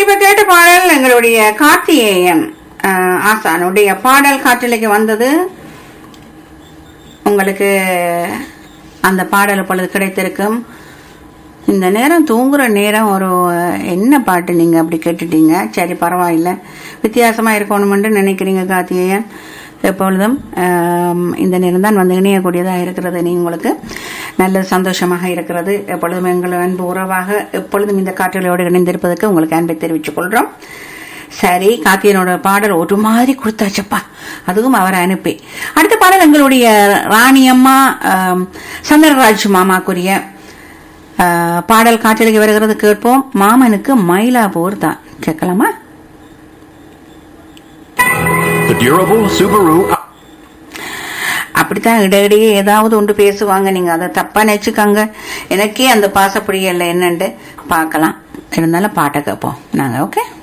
இப்ப கேட்ட பாடல் எங்களுடைய கார்த்திகேயன் அஹ், ஆசானுடைய பாடல் காற்றிலைக்கு வந்தது உங்களுக்கு அந்த பாடல் பொழுது கிடைத்திருக்கும் இந்த நேரம் தூங்குற நேரம் ஒரு அஹ், என்ன பாட்டு நீங்க அப்படி கேட்டுட்டீங்க சரி பரவாயில்ல வித்தியாசமா இருக்கணும்னு நினைக்கிறீங்க கார்த்திகேயன் எப்பொழுதும் ஆம், இந்த நேரம் தான் வந்து இணையக்கூடியதாக இருக்கிறது நீ உங்களுக்கு நல்ல சந்தோஷமாக இருக்கிறது எப்பொழுதும் எங்கள் அன்பு உறவாக எப்பொழுதும் இந்த காற்றலையோடு இணைந்திருப்பதற்கு உங்களுக்கு அன்பை தெரிவித்துக் கொள்றோம் சரி காத்தியனோட பாடல் ஒரு மாதிரி கொடுத்தாச்சப்பா அதுவும் அவர் அனுப்பி அடுத்த பாடல் எங்களுடைய ராணியம்மா ஆம், சந்திரராஜ் மாமாக்குரிய ஆ, பாடல் காற்றலைக்கு வருகிறது கேட்போம் மாமனுக்கு மயிலாப்பூர் தான் கேட்கலாமா The durable Subaru அப்படித்தான் இடையிடையே ஏதாவது ஒன்று பேசுவாங்க நீங்க அதை தப்பா நினைச்சுக்காங்க எனக்கே அந்த பாசப்படியல்ல என்னன்ட்டு பார்க்கலாம் இருந்தாலும் பாட்டை கேட்போம் நாங்க ஓகே